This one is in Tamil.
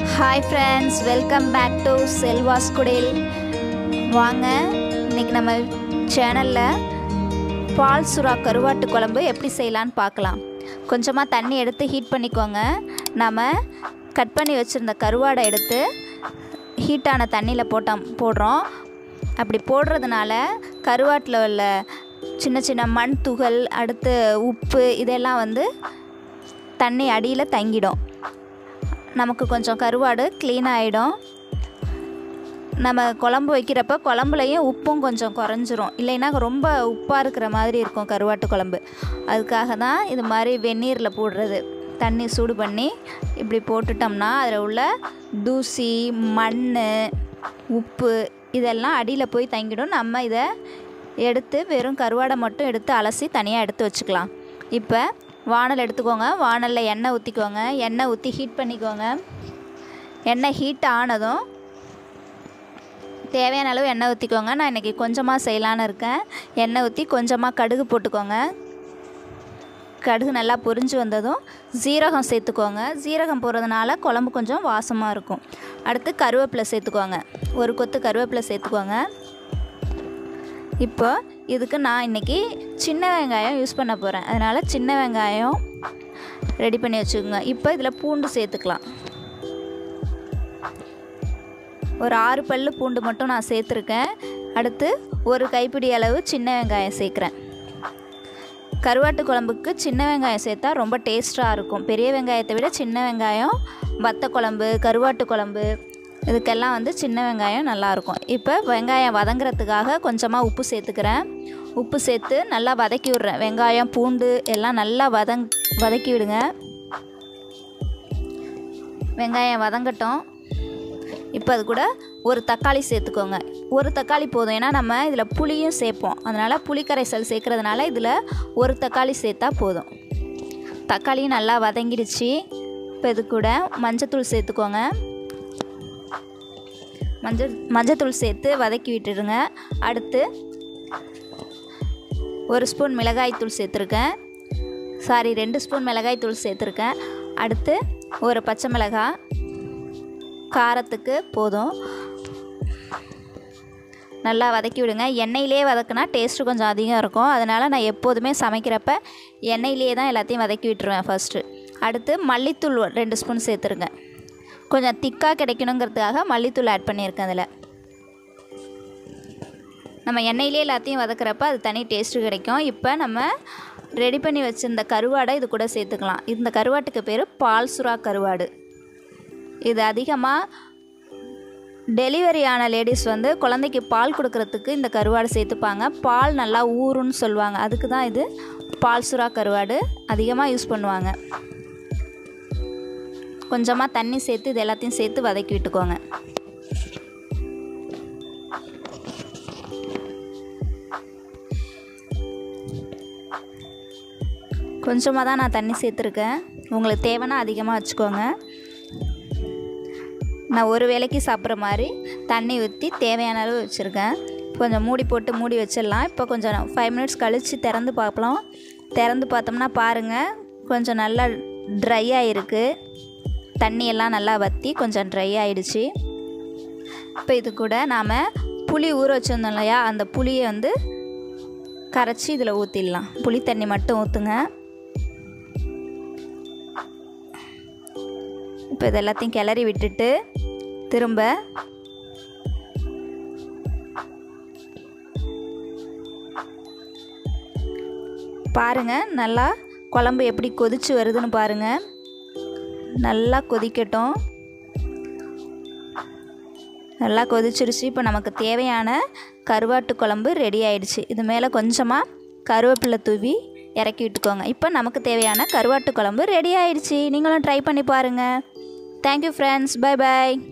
hi friends welcome back to செல்வாஸ் குடில் வாங்க இன்னைக்கு நம்ம சேனலில் பால் சுறா கருவாட்டு குழம்பு எப்படி செய்யலான்னு பார்க்கலாம் கொஞ்சமாக தண்ணி எடுத்து ஹீட் பண்ணிக்கோங்க நம்ம கட் பண்ணி வச்சுருந்த கருவாடை எடுத்து ஹீட்டான தண்ணியில் போட்டோம் போடுறோம் அப்படி போடுறதுனால கருவாட்டில் உள்ள சின்ன சின்ன மண் துகள் அடுத்து உப்பு இதெல்லாம் வந்து தண்ணி அடியில் தங்கிடும் நமக்கு கொஞ்சம் கருவாடு க்ளீன் ஆகிடும் நம்ம குழம்பு வைக்கிறப்ப குழம்புலையும் உப்பும் கொஞ்சம் குறைஞ்சிரும் இல்லைன்னா ரொம்ப உப்பாக இருக்கிற மாதிரி இருக்கும் கருவாட்டு குழம்பு அதுக்காக தான் இது மாதிரி வெந்நீரில் போடுறது தண்ணி சூடு பண்ணி இப்படி போட்டுட்டோம்னா அதில் உள்ள தூசி மண் உப்பு இதெல்லாம் அடியில் போய் தங்கிடும் நம்ம இதை எடுத்து வெறும் கருவாடை மட்டும் எடுத்து அலசி தனியாக எடுத்து வச்சுக்கலாம் இப்போ வானல் எடுத்துக்கோங்க வானலில் எண்ணெய் ஊற்றிக்கோங்க எண்ணெய் ஊற்றி ஹீட் பண்ணிக்கோங்க எண்ணெய் ஹீட் ஆனதும் தேவையான அளவு எண்ணெய் ஊற்றிக்கோங்க நான் இன்றைக்கி கொஞ்சமாக செய்யலான்னு இருக்கேன் எண்ணெய் ஊற்றி கொஞ்சமாக கடுகு போட்டுக்கோங்க கடுகு நல்லா பொரிஞ்சு வந்ததும் ஜீரகம் சேர்த்துக்கோங்க ஜீரகம் போடுறதுனால குழம்பு கொஞ்சம் வாசமாக இருக்கும் அடுத்து கருவேப்பிலை சேர்த்துக்கோங்க ஒரு கொத்து கருவேப்பிலை சேர்த்துக்கோங்க இப்போ இதுக்கு நான் இன்றைக்கி சின்ன வெங்காயம் யூஸ் பண்ண போகிறேன் அதனால் சின்ன வெங்காயம் ரெடி பண்ணி வச்சுக்கோங்க இப்போ இதில் பூண்டு சேர்த்துக்கலாம் ஒரு ஆறு பல்லு பூண்டு மட்டும் நான் சேர்த்துருக்கேன் அடுத்து ஒரு கைப்பிடி அளவு சின்ன வெங்காயம் சேர்க்குறேன் கருவாட்டு குழம்புக்கு சின்ன வெங்காயம் சேர்த்தா ரொம்ப டேஸ்ட்டாக இருக்கும் பெரிய வெங்காயத்தை விட சின்ன வெங்காயம் வத்த குழம்பு கருவாட்டு குழம்பு இதுக்கெல்லாம் வந்து சின்ன வெங்காயம் நல்லாயிருக்கும் இப்போ வெங்காயம் வதங்குறதுக்காக கொஞ்சமாக உப்பு சேர்த்துக்கிறேன் உப்பு சேர்த்து நல்லா வதக்கி விட்றேன் வெங்காயம் பூண்டு எல்லாம் நல்லா வதங் வதக்கி விடுங்க வெங்காயம் வதங்கட்டும் இப்போ அது கூட ஒரு தக்காளி சேர்த்துக்கோங்க ஒரு தக்காளி போதும் ஏன்னா நம்ம இதில் புளியும் சேர்ப்போம் அதனால் புளிக்கரைசல் சேர்க்குறதுனால இதில் ஒரு தக்காளி சேர்த்தா போதும் தக்காளியும் நல்லா வதங்கிடுச்சு இப்போ இது கூட மஞ்சத்தூள் சேர்த்துக்கோங்க மஞ்சள் மஞ்சத்தூள் சேர்த்து வதக்கி விட்டுடுங்க அடுத்து ஒரு ஸ்பூன் மிளகாய்த்தூள் சேர்த்துருக்கேன் சாரி ரெண்டு ஸ்பூன் மிளகாய்த்தூள் சேர்த்துருக்கேன் அடுத்து ஒரு பச்சை மிளகாய் காரத்துக்கு போதும் நல்லா வதக்கி விடுங்க எண்ணெயிலே வதக்குனா டேஸ்ட்டு கொஞ்சம் அதிகம் இருக்கும் அதனால் நான் எப்போதுமே சமைக்கிறப்ப எண்ணெயிலே தான் எல்லாத்தையும் வதக்கி விட்டுருவேன் ஃபஸ்ட்டு அடுத்து மல்லித்தூள் ரெண்டு ஸ்பூன் சேர்த்துருங்க கொஞ்சம் திக்காக கிடைக்கணுங்கிறதுக்காக மல்லித்தூள் ஆட் பண்ணியிருக்கேன் அதில் நம்ம எண்ணெயிலே எல்லாத்தையும் வதக்குறப்ப அது தனி டேஸ்ட்டு கிடைக்கும் இப்போ நம்ம ரெடி பண்ணி வச்சுருந்த கருவாடை இது கூட சேர்த்துக்கலாம் இந்த கருவாட்டுக்கு பேர் பால் சுறா கருவாடு இது அதிகமாக டெலிவரி ஆன லேடிஸ் வந்து குழந்தைக்கு பால் கொடுக்கறதுக்கு இந்த கருவாடு சேர்த்துப்பாங்க பால் நல்லா ஊறுன்னு சொல்லுவாங்க அதுக்கு தான் இது பால் சுறா கருவாடு அதிகமாக யூஸ் பண்ணுவாங்க கொஞ்சமாக தண்ணி சேர்த்து இது எல்லாத்தையும் சேர்த்து வதக்கி விட்டுக்கோங்க கொஞ்சமாக தான் நான் தண்ணி சேர்த்துருக்கேன் உங்களுக்கு தேவைன்னா அதிகமாக வச்சுக்கோங்க நான் ஒரு வேளைக்கு சாப்பிட்ற மாதிரி தண்ணி ஊற்றி தேவையான அளவு வச்சுருக்கேன் கொஞ்சம் மூடி போட்டு மூடி வச்சிடலாம் இப்போ கொஞ்சம் ஃபைவ் மினிட்ஸ் கழித்து திறந்து பார்க்கலாம் திறந்து பார்த்தோம்னா பாருங்கள் கொஞ்சம் நல்லா ட்ரை ஆகிருக்கு தண்ணியெல்லாம் நல்லா வற்றி கொஞ்சம் ட்ரை ஆகிடுச்சு இப்போ இது கூட நாம் புளி ஊற வச்சுருந்தோம் இல்லையா அந்த புளியை வந்து கரைச்சி இதில் ஊற்றிடலாம் புளி தண்ணி மட்டும் ஊற்றுங்க இப்போ இது எல்லாத்தையும் கிளறி விட்டுட்டு திரும்ப பாருங்கள் நல்லா குழம்பு எப்படி கொதிச்சு வருதுன்னு பாருங்கள் நல்லா கொதிக்கட்டும் நல்லா கொதிச்சிருச்சு இப்போ நமக்கு தேவையான கருவாட்டு குழம்பு ரெடி ஆயிடுச்சு இது மேலே கொஞ்சமாக கருவேப்பிலை தூவி இறக்கி விட்டுக்கோங்க இப்போ நமக்கு தேவையான கருவாட்டு குழம்பு ரெடி ஆயிடுச்சு நீங்களும் ட்ரை பண்ணி பாருங்கள் தேங்க்யூ ஃப்ரெண்ட்ஸ் பை பாய்